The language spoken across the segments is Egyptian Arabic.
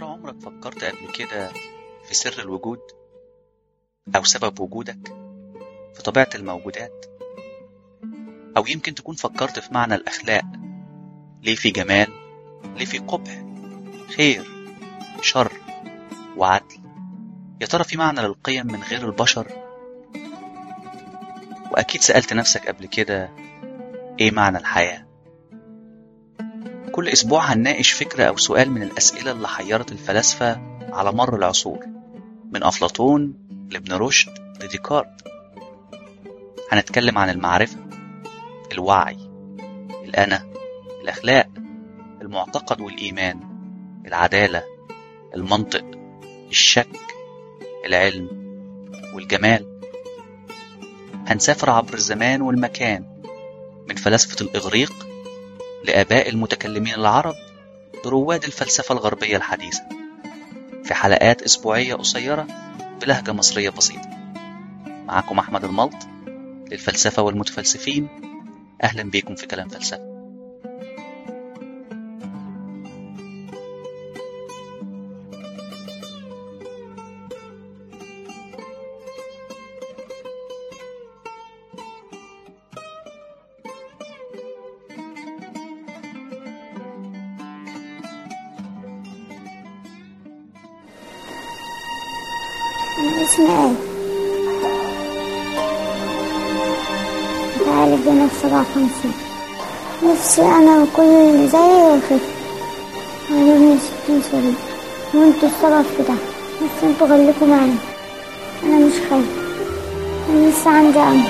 ترى عمرك فكرت قبل كده في سر الوجود أو سبب وجودك في طبيعة الموجودات أو يمكن تكون فكرت في معنى الأخلاق ليه في جمال ليه في قبح خير شر وعدل يا ترى في معنى للقيم من غير البشر وأكيد سألت نفسك قبل كده إيه معنى الحياة كل أسبوع هنناقش فكرة أو سؤال من الأسئلة اللي حيرت الفلاسفة على مر العصور من أفلاطون لابن رشد لديكارت هنتكلم عن المعرفة الوعي الأنا الأخلاق المعتقد والإيمان العدالة المنطق الشك العلم والجمال هنسافر عبر الزمان والمكان من فلاسفة الإغريق لآباء المتكلمين العرب لرواد الفلسفة الغربية الحديثة في حلقات أسبوعية قصيرة بلهجة مصرية بسيطة معكم أحمد الملط للفلسفة والمتفلسفين أهلا بيكم في كلام فلسفة أنا اسمي آية بتعالج أنا في سبعة وخمسين نفسي أنا وكل اللي زيي يخف عاجبني ستين سوري وانتوا السبب في ده بس انتوا خليكوا معايا أنا مش خايف أنا لسه عندي أمل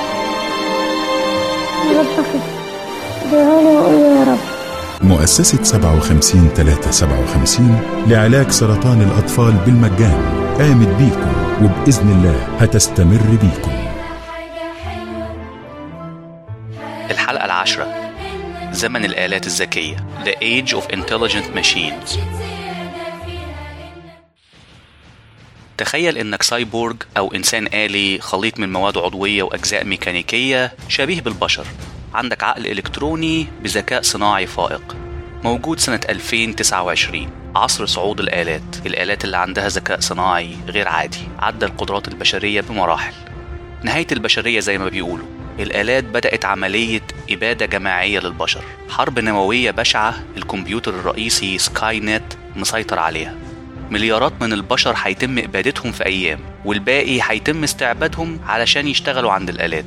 يا رب أخف ادعولي وقولوا يا رب مؤسسة 57 357 لعلاج سرطان الأطفال بالمجان قامت بيكم وبإذن الله هتستمر بيكم الحلقة العاشرة زمن الآلات الذكية The Age of Intelligent Machines تخيل إنك سايبورج أو إنسان آلي خليط من مواد عضوية وأجزاء ميكانيكية شبيه بالبشر عندك عقل إلكتروني بذكاء صناعي فائق موجود سنة 2029 عصر صعود الآلات الآلات اللي عندها ذكاء صناعي غير عادي عدى القدرات البشرية بمراحل نهاية البشرية زي ما بيقولوا الآلات بدأت عملية إبادة جماعية للبشر حرب نووية بشعة الكمبيوتر الرئيسي سكاي نت مسيطر عليها مليارات من البشر هيتم إبادتهم في أيام والباقي هيتم استعبادهم علشان يشتغلوا عند الآلات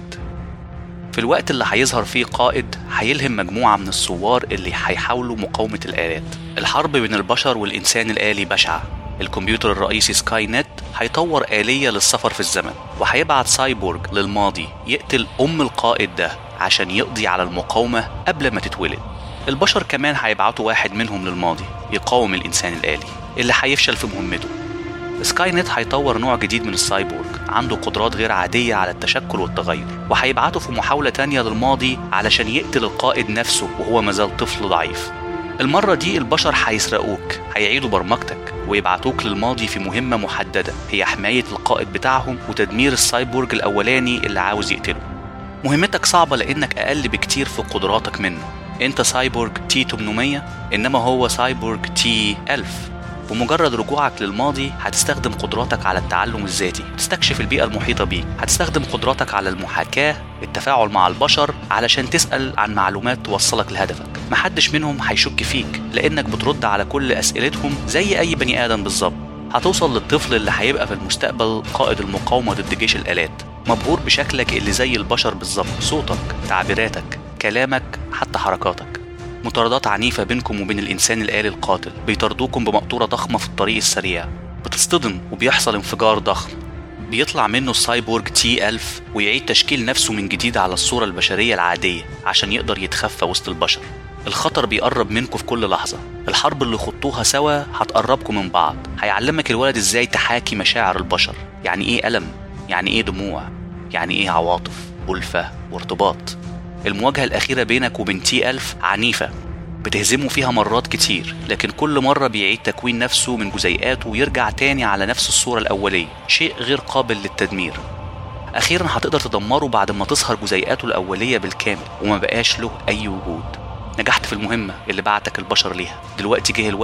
في الوقت اللي هيظهر فيه قائد هيلهم مجموعة من الثوار اللي هيحاولوا مقاومة الآلات الحرب بين البشر والإنسان الآلي بشعة الكمبيوتر الرئيسي سكاي نت هيطور آلية للسفر في الزمن وهيبعت سايبورج للماضي يقتل أم القائد ده عشان يقضي على المقاومة قبل ما تتولد البشر كمان هيبعتوا واحد منهم للماضي يقاوم الإنسان الآلي اللي هيفشل في مهمته سكاي نت هيطور نوع جديد من السايبورج عنده قدرات غير عادية على التشكل والتغير وهيبعته في محاولة تانية للماضي علشان يقتل القائد نفسه وهو مازال طفل ضعيف المرة دي البشر هيسرقوك هيعيدوا برمجتك ويبعتوك للماضي في مهمة محددة هي حماية القائد بتاعهم وتدمير السايبورج الأولاني اللي عاوز يقتله مهمتك صعبة لأنك أقل بكتير في قدراتك منه أنت سايبورج تي 800 إنما هو سايبورج تي 1000 بمجرد رجوعك للماضي هتستخدم قدراتك على التعلم الذاتي تستكشف البيئة المحيطة بيك هتستخدم قدراتك على المحاكاة التفاعل مع البشر علشان تسأل عن معلومات توصلك لهدفك محدش منهم هيشك فيك لأنك بترد على كل أسئلتهم زي أي بني آدم بالظبط هتوصل للطفل اللي هيبقى في المستقبل قائد المقاومة ضد جيش الآلات مبهور بشكلك اللي زي البشر بالظبط صوتك تعبيراتك كلامك حتى حركاتك مطاردات عنيفة بينكم وبين الإنسان الآلي القاتل بيطاردوكم بمقطورة ضخمة في الطريق السريع بتصطدم وبيحصل انفجار ضخم بيطلع منه السايبورج تي 1000 ويعيد تشكيل نفسه من جديد على الصورة البشرية العادية عشان يقدر يتخفى وسط البشر الخطر بيقرب منكم في كل لحظة الحرب اللي خضتوها سوا هتقربكم من بعض هيعلمك الولد ازاي تحاكي مشاعر البشر يعني ايه ألم يعني ايه دموع يعني ايه عواطف ألفة وارتباط المواجهة الأخيرة بينك وبين تي ألف عنيفة بتهزمه فيها مرات كتير لكن كل مرة بيعيد تكوين نفسه من جزيئاته ويرجع تاني على نفس الصورة الأولية شيء غير قابل للتدمير أخيرا هتقدر تدمره بعد ما تظهر جزيئاته الأولية بالكامل وما بقاش له أي وجود نجحت في المهمة اللي بعتك البشر ليها دلوقتي جه الوقت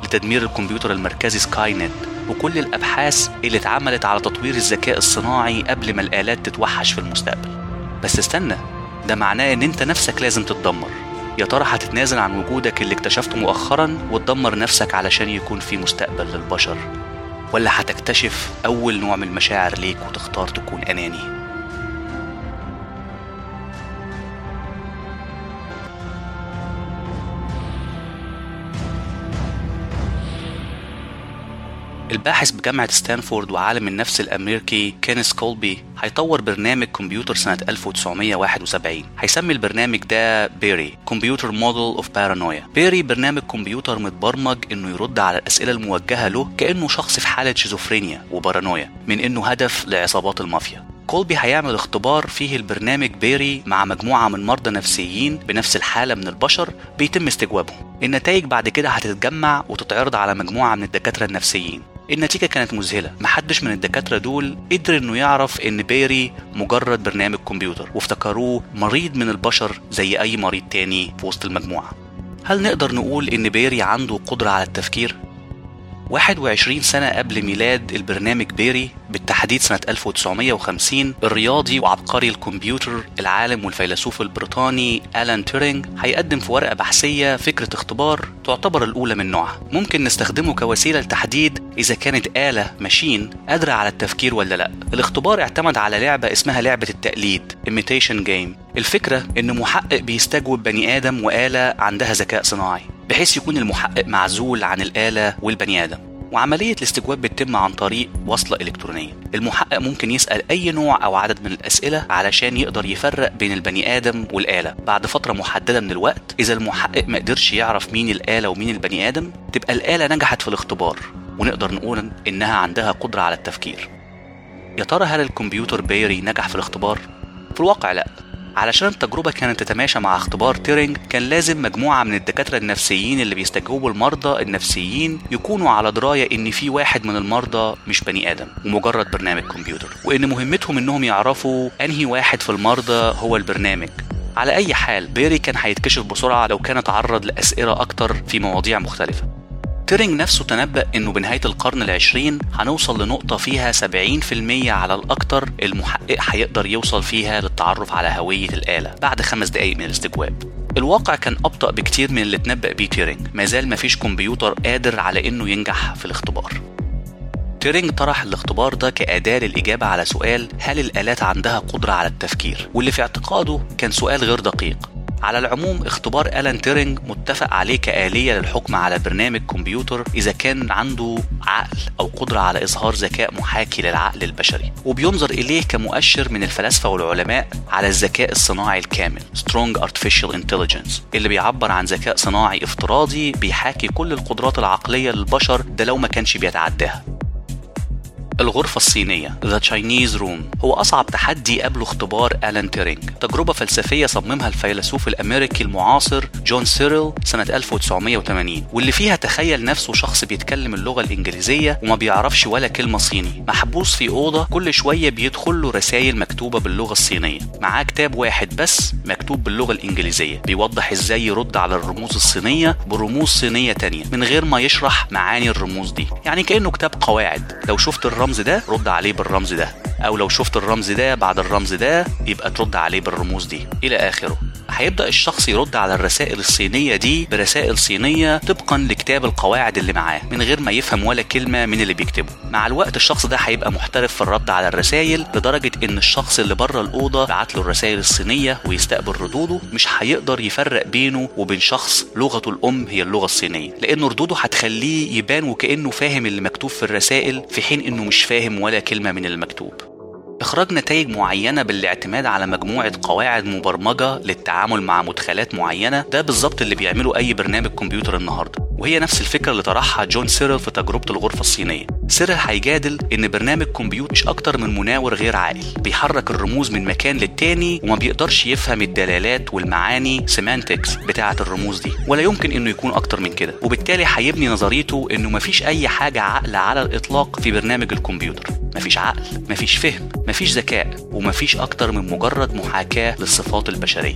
لتدمير الكمبيوتر المركزي سكاي نت وكل الأبحاث اللي اتعملت على تطوير الذكاء الصناعي قبل ما الآلات تتوحش في المستقبل بس استنى ده معناه إن أنت نفسك لازم تتدمر يا ترى هتتنازل عن وجودك اللي اكتشفته مؤخرا وتدمر نفسك علشان يكون في مستقبل للبشر ولا هتكتشف أول نوع من المشاعر ليك وتختار تكون أناني الباحث بجامعة ستانفورد وعالم النفس الأمريكي كينيس كولبي هيطور برنامج كمبيوتر سنة 1971 هيسمي البرنامج ده بيري كمبيوتر موديل اوف بارانويا بيري برنامج كمبيوتر متبرمج انه يرد على الأسئلة الموجهة له كأنه شخص في حالة شيزوفرينيا وبارانويا من انه هدف لعصابات المافيا كولبي هيعمل اختبار فيه البرنامج بيري مع مجموعة من مرضى نفسيين بنفس الحالة من البشر بيتم استجوابهم النتائج بعد كده هتتجمع وتتعرض على مجموعة من الدكاترة النفسيين النتيجة كانت مذهلة محدش من الدكاترة دول قدر انه يعرف ان بيري مجرد برنامج كمبيوتر وافتكروه مريض من البشر زي اي مريض تاني في وسط المجموعة هل نقدر نقول ان بيري عنده قدرة على التفكير؟ 21 سنة قبل ميلاد البرنامج بيري بالتحديد سنة 1950 الرياضي وعبقري الكمبيوتر العالم والفيلسوف البريطاني ألان تورينج هيقدم في ورقة بحثية فكرة اختبار تعتبر الأولى من نوعها ممكن نستخدمه كوسيلة لتحديد إذا كانت آلة ماشين قادرة على التفكير ولا لا الاختبار اعتمد على لعبة اسمها لعبة التقليد imitation game الفكرة إن محقق بيستجوب بني آدم وآلة عندها ذكاء صناعي بحيث يكون المحقق معزول عن الآلة والبني آدم وعملية الاستجواب بتتم عن طريق وصلة إلكترونية المحقق ممكن يسأل أي نوع أو عدد من الأسئلة علشان يقدر يفرق بين البني آدم والآلة بعد فترة محددة من الوقت إذا المحقق ما قدرش يعرف مين الآلة ومين البني آدم تبقى الآلة نجحت في الاختبار ونقدر نقول إنها عندها قدرة على التفكير يا ترى هل الكمبيوتر بيري نجح في الاختبار؟ في الواقع لأ علشان التجربة كانت تتماشى مع اختبار تيرينج كان لازم مجموعة من الدكاترة النفسيين اللي بيستجوبوا المرضى النفسيين يكونوا على دراية إن في واحد من المرضى مش بني آدم ومجرد برنامج كمبيوتر وإن مهمتهم إنهم يعرفوا أنهي واحد في المرضى هو البرنامج على أي حال بيري كان هيتكشف بسرعة لو كان اتعرض لأسئلة أكتر في مواضيع مختلفة تيرينج نفسه تنبأ انه بنهاية القرن العشرين هنوصل لنقطة فيها 70% على الأكتر المحقق هيقدر يوصل فيها للتعرف على هوية الآلة بعد خمس دقايق من الاستجواب الواقع كان أبطأ بكتير من اللي تنبأ بيه تيرينج مازال مفيش كمبيوتر قادر على إنه ينجح في الاختبار تيرينج طرح الاختبار ده كأداة للإجابة على سؤال هل الآلات عندها قدرة على التفكير واللي في اعتقاده كان سؤال غير دقيق على العموم اختبار ألان تيرينج متفق عليه كآلية للحكم على برنامج كمبيوتر إذا كان عنده عقل أو قدرة على إظهار ذكاء محاكي للعقل البشري وبينظر إليه كمؤشر من الفلاسفة والعلماء على الذكاء الصناعي الكامل Strong Artificial Intelligence اللي بيعبر عن ذكاء صناعي افتراضي بيحاكي كل القدرات العقلية للبشر ده لو ما كانش بيتعداها الغرفة الصينية The Chinese Room هو أصعب تحدي قبله اختبار ألان تيرينج تجربة فلسفية صممها الفيلسوف الأمريكي المعاصر جون سيريل سنة 1980 واللي فيها تخيل نفسه شخص بيتكلم اللغة الإنجليزية وما بيعرفش ولا كلمة صيني محبوس في أوضة كل شوية بيدخل له رسائل مكتوبة باللغة الصينية معاه كتاب واحد بس مكتوب باللغة الإنجليزية بيوضح إزاي يرد على الرموز الصينية برموز صينية تانية من غير ما يشرح معاني الرموز دي يعني كأنه كتاب قواعد لو شفت الرمز ده رد عليه بالرمز ده او لو شفت الرمز ده بعد الرمز ده يبقى ترد عليه بالرموز دي الى اخره هيبدا الشخص يرد على الرسائل الصينيه دي برسائل صينيه طبقا لكتاب القواعد اللي معاه من غير ما يفهم ولا كلمه من اللي بيكتبه مع الوقت الشخص ده هيبقى محترف في الرد على الرسائل لدرجه ان الشخص اللي بره الاوضه بعت له الرسائل الصينيه ويستقبل ردوده مش هيقدر يفرق بينه وبين شخص لغته الام هي اللغه الصينيه لان ردوده هتخليه يبان وكانه فاهم اللي مكتوب في الرسائل في حين انه مش فاهم ولا كلمه من المكتوب إخراج نتائج معينة بالاعتماد على مجموعة قواعد مبرمجة للتعامل مع مدخلات معينة ده بالظبط اللي بيعمله أي برنامج كمبيوتر النهاردة وهي نفس الفكرة اللي طرحها جون سيرل في تجربة الغرفة الصينية سيرل هيجادل إن برنامج كمبيوتر مش أكتر من مناور غير عاقل بيحرك الرموز من مكان للتاني وما بيقدرش يفهم الدلالات والمعاني سيمانتكس بتاعة الرموز دي ولا يمكن إنه يكون أكتر من كده وبالتالي هيبني نظريته إنه مفيش أي حاجة عقل على الإطلاق في برنامج الكمبيوتر مفيش عقل مفيش فهم مفيش ذكاء ومفيش أكتر من مجرد محاكاة للصفات البشرية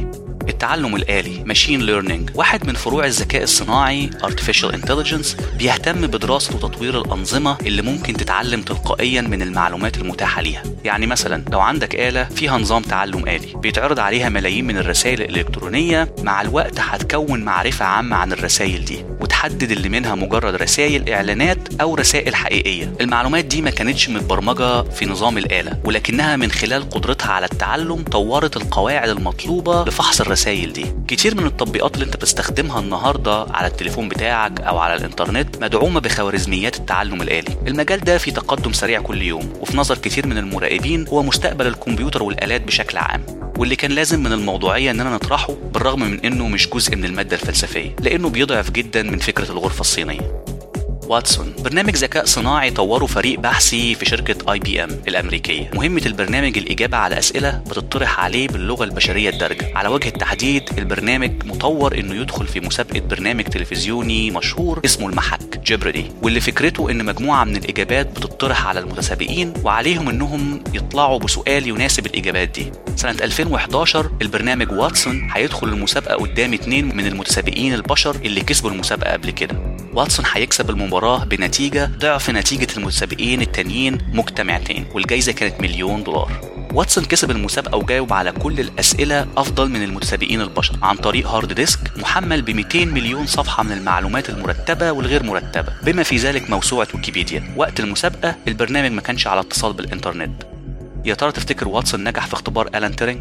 التعلم الآلي ماشين ليرنينج واحد من فروع الذكاء الصناعي artificial intelligence بيهتم بدراسة وتطوير الأنظمة اللي ممكن تتعلم تلقائيا من المعلومات المتاحة ليها يعني مثلا لو عندك آلة فيها نظام تعلم آلي بيتعرض عليها ملايين من الرسائل الإلكترونية مع الوقت هتكون معرفة عامة عن الرسائل دي وتحدد اللي منها مجرد رسائل إعلانات أو رسائل حقيقية المعلومات دي ما كانتش متبرمجة في نظام الآلة ولكنها من خلال قدرتها على التعلم طورت القواعد المطلوبة لفحص الرسائل دي كتير من التطبيقات اللي انت بتستخدمها النهاردة على التليفون بتاعك أو على الإنترنت مدعومة بخوارزميات التعلم الآلي المجال ده في تقدم سريع كل يوم وفي نظر كتير من المراقبين هو مستقبل الكمبيوتر والآلات بشكل عام واللي كان لازم من الموضوعية إننا نطرحه بالرغم من إنه مش جزء من المادة الفلسفية لأنه بيضعف جدا من فكرة الغرفة الصينية واتسون برنامج ذكاء صناعي طوره فريق بحثي في شركة اي بي ام الأمريكية مهمة البرنامج الإجابة على أسئلة بتطرح عليه باللغة البشرية الدارجة على وجه التحديد البرنامج مطور إنه يدخل في مسابقة برنامج تلفزيوني مشهور اسمه المحك جبردي واللي فكرته إن مجموعة من الإجابات بتطرح على المتسابقين وعليهم إنهم يطلعوا بسؤال يناسب الإجابات دي سنة 2011 البرنامج واتسون هيدخل المسابقة قدام اتنين من المتسابقين البشر اللي كسبوا المسابقة قبل كده واتسون هيكسب المباراة بنتيجة ضعف نتيجة المتسابقين التانيين مجتمعتين والجايزة كانت مليون دولار واتسون كسب المسابقة وجاوب على كل الأسئلة أفضل من المتسابقين البشر عن طريق هارد ديسك محمل ب 200 مليون صفحة من المعلومات المرتبة والغير مرتبة بما في ذلك موسوعة ويكيبيديا وقت المسابقة البرنامج ما كانش على اتصال بالإنترنت يا ترى تفتكر واتسون نجح في اختبار ألان تيرينج؟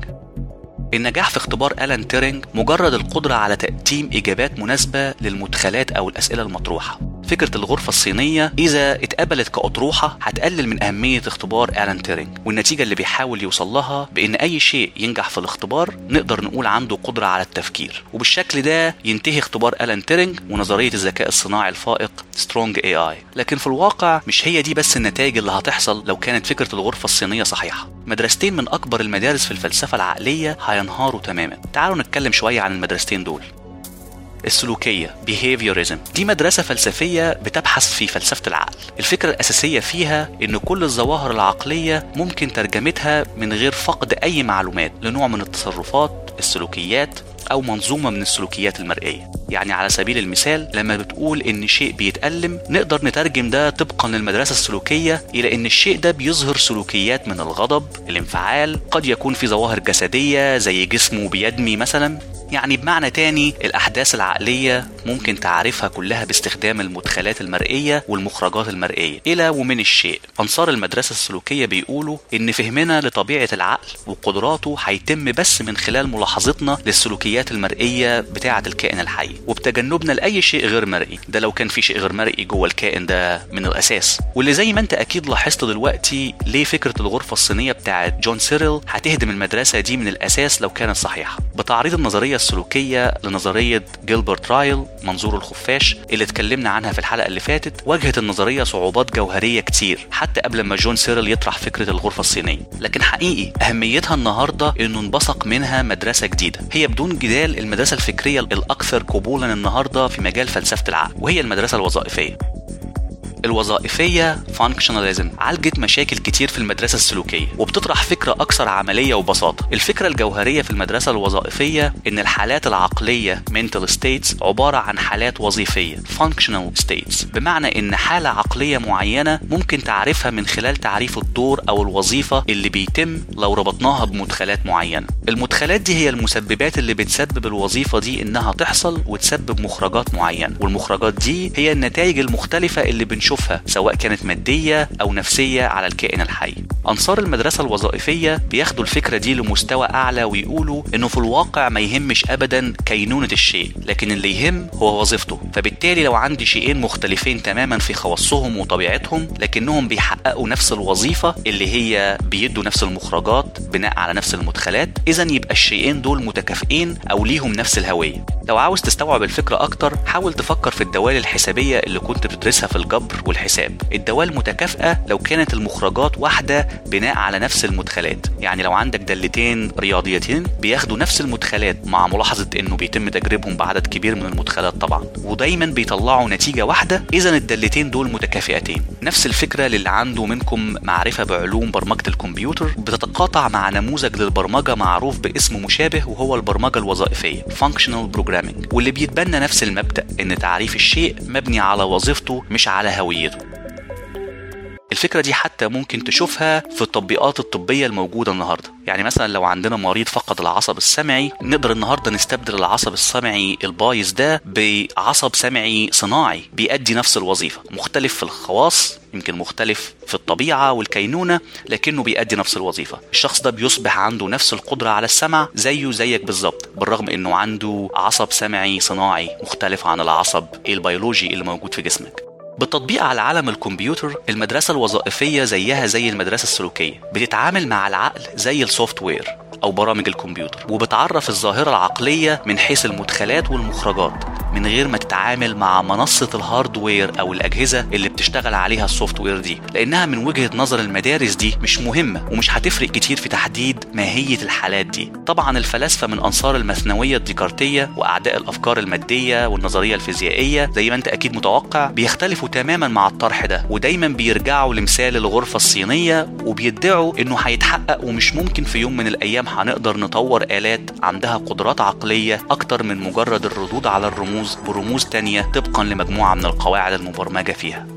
النجاح في اختبار ألان تيرينج مجرد القدرة على تقديم إجابات مناسبة للمدخلات أو الأسئلة المطروحة فكرة الغرفة الصينية إذا اتقبلت كأطروحة هتقلل من أهمية اختبار ألان تيرينج والنتيجة اللي بيحاول يوصل لها بإن أي شيء ينجح في الاختبار نقدر نقول عنده قدرة على التفكير وبالشكل ده ينتهي اختبار ألان تيرينج ونظرية الذكاء الصناعي الفائق سترونج اي اي لكن في الواقع مش هي دي بس النتائج اللي هتحصل لو كانت فكرة الغرفة الصينية صحيحة مدرستين من أكبر المدارس في الفلسفة العقلية هينهاروا تماما تعالوا نتكلم شوية عن المدرستين دول السلوكية behaviorism دي مدرسة فلسفية بتبحث في فلسفة العقل الفكرة الأساسية فيها إن كل الظواهر العقلية ممكن ترجمتها من غير فقد أي معلومات لنوع من التصرفات السلوكيات أو منظومة من السلوكيات المرئية يعني على سبيل المثال لما بتقول إن شيء بيتألم نقدر نترجم ده طبقا للمدرسة السلوكية إلى إن الشيء ده بيظهر سلوكيات من الغضب الانفعال قد يكون في ظواهر جسدية زي جسمه بيدمي مثلا يعني بمعنى تاني الأحداث العقلية ممكن تعرفها كلها باستخدام المدخلات المرئية والمخرجات المرئية إلى ومن الشيء أنصار المدرسة السلوكية بيقولوا إن فهمنا لطبيعة العقل وقدراته هيتم بس من خلال ملاحظتنا للسلوكيات المرئية بتاعة الكائن الحي وبتجنبنا لأي شيء غير مرئي ده لو كان في شيء غير مرئي جوه الكائن ده من الأساس واللي زي ما أنت أكيد لاحظت دلوقتي ليه فكرة الغرفة الصينية بتاعة جون سيريل هتهدم المدرسة دي من الأساس لو كانت صحيحة بتعريض النظرية السلوكية لنظرية جيلبرت رايل منظور الخفاش اللي اتكلمنا عنها في الحلقة اللي فاتت واجهت النظرية صعوبات جوهرية كتير حتى قبل ما جون سيريل يطرح فكرة الغرفة الصينية لكن حقيقي أهميتها النهاردة إنه انبثق منها مدرسة جديدة هي بدون جدال المدرسة الفكرية الأكثر قبولا النهاردة في مجال فلسفة العقل وهي المدرسة الوظائفية الوظائفية فانكشناليزم عالجت مشاكل كتير في المدرسة السلوكية وبتطرح فكرة أكثر عملية وبساطة الفكرة الجوهرية في المدرسة الوظائفية إن الحالات العقلية mental states عبارة عن حالات وظيفية functional states بمعنى إن حالة عقلية معينة ممكن تعرفها من خلال تعريف الدور أو الوظيفة اللي بيتم لو ربطناها بمدخلات معينة المدخلات دي هي المسببات اللي بتسبب الوظيفة دي إنها تحصل وتسبب مخرجات معينة والمخرجات دي هي النتائج المختلفة اللي بنشوفها سواء كانت مادية أو نفسية على الكائن الحي أنصار المدرسة الوظائفية بياخدوا الفكرة دي لمستوى أعلى ويقولوا إنه في الواقع ما يهمش أبدا كينونة الشيء لكن اللي يهم هو وظيفته فبالتالي لو عندي شيئين مختلفين تماما في خواصهم وطبيعتهم لكنهم بيحققوا نفس الوظيفة اللي هي بيدوا نفس المخرجات بناء على نفس المدخلات إذا يبقى الشيئين دول متكافئين أو ليهم نفس الهوية لو عاوز تستوعب الفكرة أكتر حاول تفكر في الدوال الحسابية اللي كنت بتدرسها في الجبر الفكر والحساب الدوال متكافئة لو كانت المخرجات واحدة بناء على نفس المدخلات يعني لو عندك دالتين رياضيتين بياخدوا نفس المدخلات مع ملاحظة انه بيتم تجريبهم بعدد كبير من المدخلات طبعا ودايما بيطلعوا نتيجة واحدة اذا الدالتين دول متكافئتين نفس الفكرة للي عنده منكم معرفة بعلوم برمجة الكمبيوتر بتتقاطع مع نموذج للبرمجة معروف باسم مشابه وهو البرمجة الوظائفية Functional Programming واللي بيتبنى نفس المبدأ ان تعريف الشيء مبني على وظيفته مش على هويته الفكرة دي حتى ممكن تشوفها في التطبيقات الطبية الموجودة النهاردة يعني مثلا لو عندنا مريض فقد العصب السمعي نقدر النهاردة نستبدل العصب السمعي البايظ ده بعصب سمعي صناعي بيأدي نفس الوظيفة مختلف في الخواص يمكن مختلف في الطبيعة والكينونة لكنه بيأدي نفس الوظيفة الشخص ده بيصبح عنده نفس القدرة على السمع زيه زيك بالظبط بالرغم انه عنده عصب سمعي صناعي مختلف عن العصب البيولوجي اللي موجود في جسمك بالتطبيق على عالم الكمبيوتر المدرسة الوظائفية زيها زي المدرسة السلوكية بتتعامل مع العقل زي السوفت وير أو برامج الكمبيوتر وبتعرف الظاهرة العقلية من حيث المدخلات والمخرجات من غير ما تتعامل مع منصة الهاردوير أو الأجهزة اللي بتشتغل عليها السوفت وير دي لأنها من وجهة نظر المدارس دي مش مهمة ومش هتفرق كتير في تحديد ماهية الحالات دي طبعا الفلاسفة من أنصار المثنوية الديكارتية وأعداء الأفكار المادية والنظرية الفيزيائية زي ما أنت أكيد متوقع بيختلفوا تماما مع الطرح ده ودايما بيرجعوا لمثال الغرفة الصينية وبيدعوا إنه هيتحقق ومش ممكن في يوم من الأيام هنقدر نطور آلات عندها قدرات عقلية أكتر من مجرد الردود على الرموز برموز تانية طبقا لمجموعة من القواعد المبرمجة فيها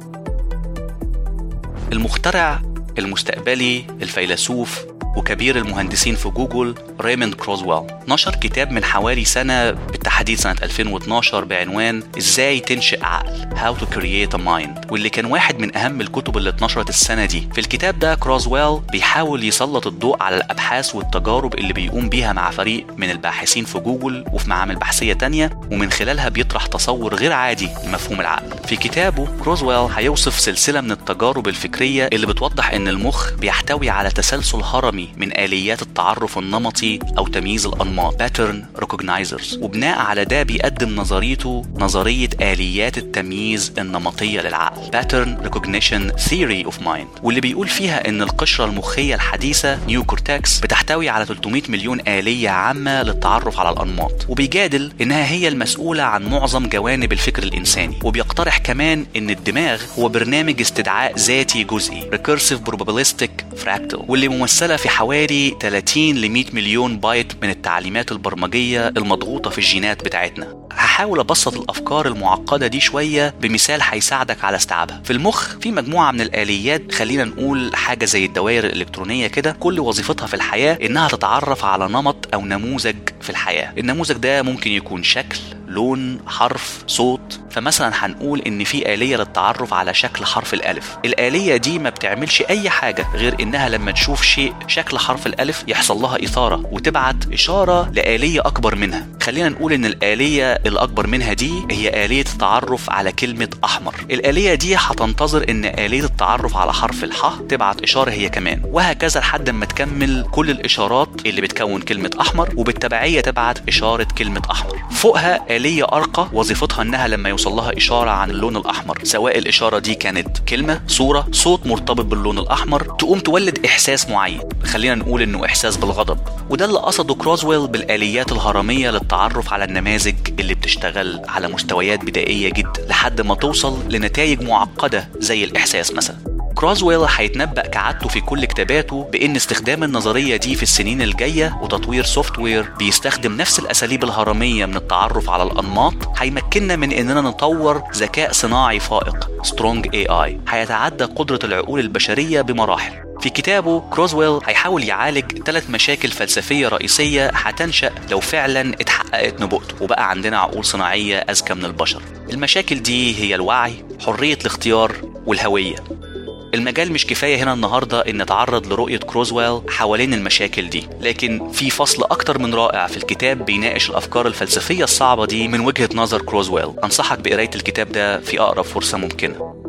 المخترع المستقبلي الفيلسوف وكبير المهندسين في جوجل ريموند كروزويل نشر كتاب من حوالي سنة بالتحديد سنة 2012 بعنوان ازاي تنشئ عقل How to create a mind واللي كان واحد من أهم الكتب اللي اتنشرت السنة دي في الكتاب ده كروزويل بيحاول يسلط الضوء على الأبحاث والتجارب اللي بيقوم بيها مع فريق من الباحثين في جوجل وفي معامل بحثية تانية ومن خلالها بيطرح تصور غير عادي لمفهوم العقل في كتابه كروزويل هيوصف سلسلة من التجارب الفكرية اللي بتوضح إن المخ بيحتوي على تسلسل هرمي من آليات التعرف النمطي أو تمييز الأنماط pattern recognizers وبناء على ده بيقدم نظريته نظرية آليات التمييز النمطية للعقل pattern recognition theory of mind واللي بيقول فيها إن القشرة المخية الحديثة نيو كورتكس بتحتوي على 300 مليون آلية عامة للتعرف على الأنماط وبيجادل إنها هي المسؤولة عن معظم جوانب الفكر الإنساني وبيقترح كمان إن الدماغ هو برنامج استدعاء ذاتي جزئي recursive probabilistic fractal واللي ممثلة في حوالي 30 ل 100 مليون بايت من التعليمات البرمجية المضغوطة في الجينات بتاعتنا هحاول أبسط الأفكار المعقدة دي شوية بمثال هيساعدك على استيعابها في المخ في مجموعة من الآليات خلينا نقول حاجة زي الدوائر الإلكترونية كده كل وظيفتها في الحياة إنها تتعرف على نمط أو نموذج في الحياة النموذج ده ممكن يكون شكل لون حرف صوت فمثلا هنقول ان في آلية للتعرف على شكل حرف الألف الآلية دي ما بتعملش أي حاجة غير إنها لما تشوف شيء شكل حرف الألف يحصل لها إثارة وتبعت إشارة لآلية أكبر منها خلينا نقول إن الآلية الأكبر منها دي هي آلية التعرف على كلمة أحمر الآلية دي هتنتظر إن آلية التعرف على حرف الح تبعت إشارة هي كمان وهكذا لحد ما تكمل كل الإشارات اللي بتكون كلمة أحمر وبالتبعية تبعت إشارة كلمة أحمر فوقها آلية أرقى وظيفتها إنها لما يوصل لها إشارة عن اللون الأحمر سواء الإشارة دي كانت كلمة صورة صوت مرتبط باللون الأحمر تقوم تولد إحساس معين خلينا نقول إنه إحساس بالغضب وده اللي قصده كروزويل بالآليات الهرمية للتعرف على النماذج اللي بتشتغل على مستويات بدائية جدا لحد ما توصل لنتائج معقدة زي الإحساس مثلا كروزويل هيتنبأ كعادته في كل كتاباته بأن استخدام النظرية دي في السنين الجاية وتطوير سوفت وير بيستخدم نفس الأساليب الهرمية من التعرف على الأنماط هيمكننا من إننا نطور ذكاء صناعي فائق سترونج اي اي هيتعدى قدرة العقول البشرية بمراحل في كتابه كروزويل هيحاول يعالج ثلاث مشاكل فلسفية رئيسية هتنشأ لو فعلا اتحققت نبوءته وبقى عندنا عقول صناعية أذكى من البشر المشاكل دي هي الوعي حرية الاختيار والهوية المجال مش كفاية هنا النهاردة إن نتعرض لرؤية كروزويل حوالين المشاكل دي لكن في فصل أكتر من رائع في الكتاب بيناقش الأفكار الفلسفية الصعبة دي من وجهة نظر كروزويل أنصحك بقراية الكتاب ده في أقرب فرصة ممكنة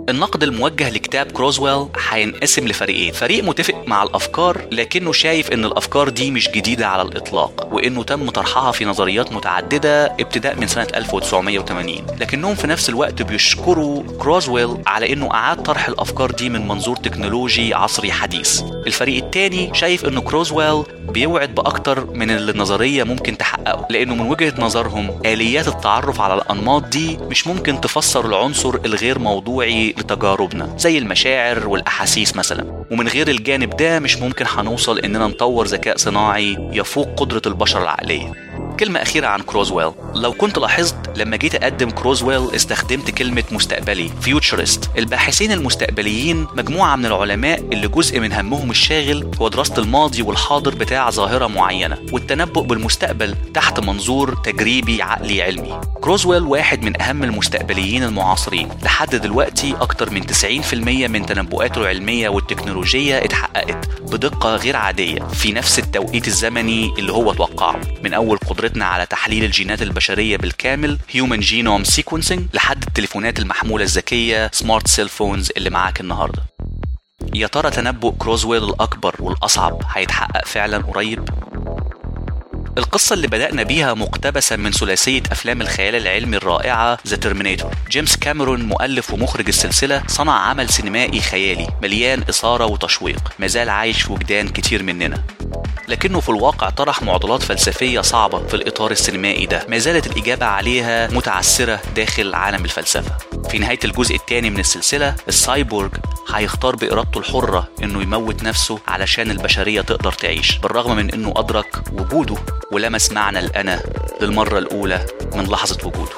النقد الموجه لكتاب كروزويل هينقسم لفريقين فريق متفق مع الافكار لكنه شايف ان الافكار دي مش جديده على الاطلاق وانه تم طرحها في نظريات متعدده ابتداء من سنه 1980 لكنهم في نفس الوقت بيشكروا كروزويل على انه اعاد طرح الافكار دي من منظور تكنولوجي عصري حديث الفريق الثاني شايف انه كروزويل بيوعد باكتر من اللي النظريه ممكن تحققه لانه من وجهه نظرهم اليات التعرف على الانماط دي مش ممكن تفسر العنصر الغير موضوعي لتجاربنا زي المشاعر والاحاسيس مثلا ومن غير الجانب ده مش ممكن هنوصل اننا نطور ذكاء صناعي يفوق قدره البشر العقليه كلمة أخيرة عن كروزويل لو كنت لاحظت لما جيت أقدم كروزويل استخدمت كلمة مستقبلي فيوتشرست الباحثين المستقبليين مجموعة من العلماء اللي جزء من همهم الشاغل هو دراسة الماضي والحاضر بتاع ظاهرة معينة والتنبؤ بالمستقبل تحت منظور تجريبي عقلي علمي كروزويل واحد من أهم المستقبليين المعاصرين لحد دلوقتي أكتر من 90% من تنبؤاته العلمية والتكنولوجية اتحققت بدقة غير عادية في نفس التوقيت الزمني اللي هو توقعه من أول قدرتنا على تحليل الجينات البشرية بالكامل Human Genome Sequencing لحد التليفونات المحمولة الذكية سمارت سيل فونز اللي معاك النهاردة يا ترى تنبؤ كروزويل الأكبر والأصعب هيتحقق فعلا قريب؟ القصة اللي بدأنا بيها مقتبسة من ثلاثية أفلام الخيال العلمي الرائعة ذا ترمينيتور جيمس كاميرون مؤلف ومخرج السلسلة صنع عمل سينمائي خيالي مليان إثارة وتشويق مازال عايش في وجدان كتير مننا لكنه في الواقع طرح معضلات فلسفية صعبة في الإطار السينمائي ده ما زالت الإجابة عليها متعثرة داخل عالم الفلسفة في نهاية الجزء الثاني من السلسلة السايبورغ هيختار بإرادته الحرة إنه يموت نفسه علشان البشرية تقدر تعيش بالرغم من إنه أدرك وجوده ولمس معنى الأنا للمرة الأولى من لحظة وجوده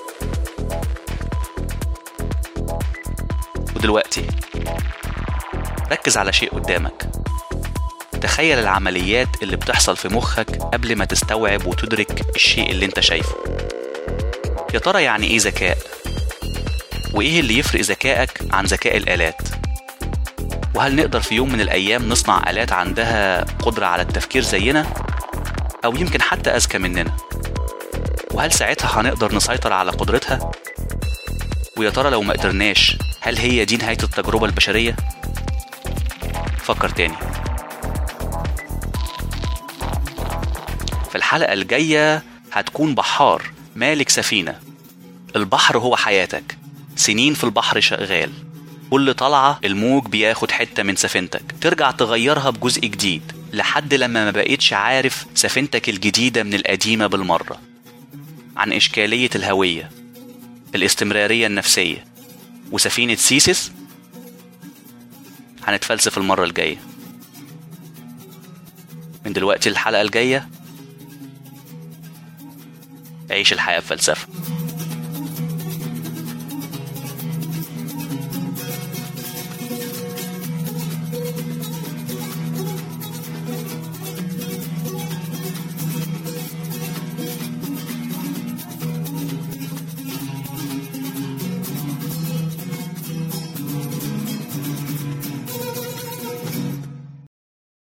ودلوقتي ركز على شيء قدامك تخيل العمليات اللي بتحصل في مخك قبل ما تستوعب وتدرك الشيء اللي انت شايفه يا ترى يعني ايه ذكاء وايه اللي يفرق ذكائك عن ذكاء الالات وهل نقدر في يوم من الايام نصنع الات عندها قدره على التفكير زينا او يمكن حتى اذكى مننا وهل ساعتها هنقدر نسيطر على قدرتها ويا ترى لو ما قدرناش هل هي دي نهايه التجربه البشريه فكر تاني في الحلقة الجاية هتكون بحار مالك سفينة البحر هو حياتك سنين في البحر شغال كل طلعة الموج بياخد حتة من سفينتك ترجع تغيرها بجزء جديد لحد لما ما بقيتش عارف سفينتك الجديدة من القديمة بالمرة عن إشكالية الهوية الاستمرارية النفسية وسفينة سيسس هنتفلسف المرة الجاية من دلوقتي الحلقة الجاية عيش الحياة بفلسفة